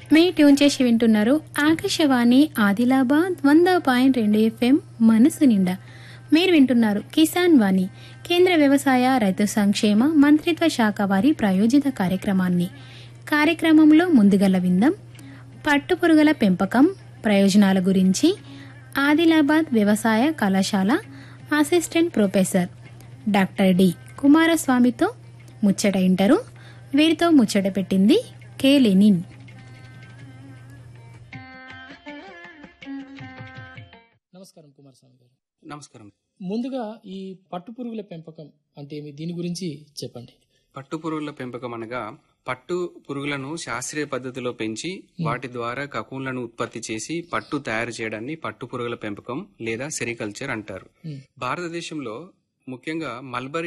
మీ tune చేసి వింటున్నారు ఆకాశవాణి ఆదిలాబాద్ వంద పాయింట్ రెండు ఎఫ్ఎం మనసు నిండా మీరు వింటున్నారు కిసాన్ వాణి కేంద్ర వ్యవసాయ రైతు సంక్షేమ మంత్రిత్వ శాఖ వారి ప్రాయోజిత కార్యక్రమాన్ని కార్యక్రమంలో ముందుగల విందాం పట్టుపురుగుల పెంపకం ప్రయోజనాల గురించి ఆదిలాబాద్ వ్యవసాయ కళాశాల అసిస్టెంట్ ప్రొఫెసర్ డాక్టర్ డి కుమారస్వామితో ముచ్చట ఇంటారు వీరితో ముచ్చట పెట్టింది కే లెనిన్ నమస్కారం కుమారస్వామి గారు నమస్కారం ముందుగా ఈ పట్టు పురుగుల పెంపకం అంటే ఏమి దీని గురించి చెప్పండి పట్టు పురుగుల పెంపకం అనగా పట్టు పురుగులను శాస్త్రీయ పద్ధతిలో పెంచి వాటి ద్వారా కకూన్లను ఉత్పత్తి చేసి పట్టు తయారు చేయడాన్ని పట్టు పురుగుల పెంపకం లేదా సెరికల్చర్ అంటారు మ్. భారతదేశంలో ముఖ్యంగా మల్బరీ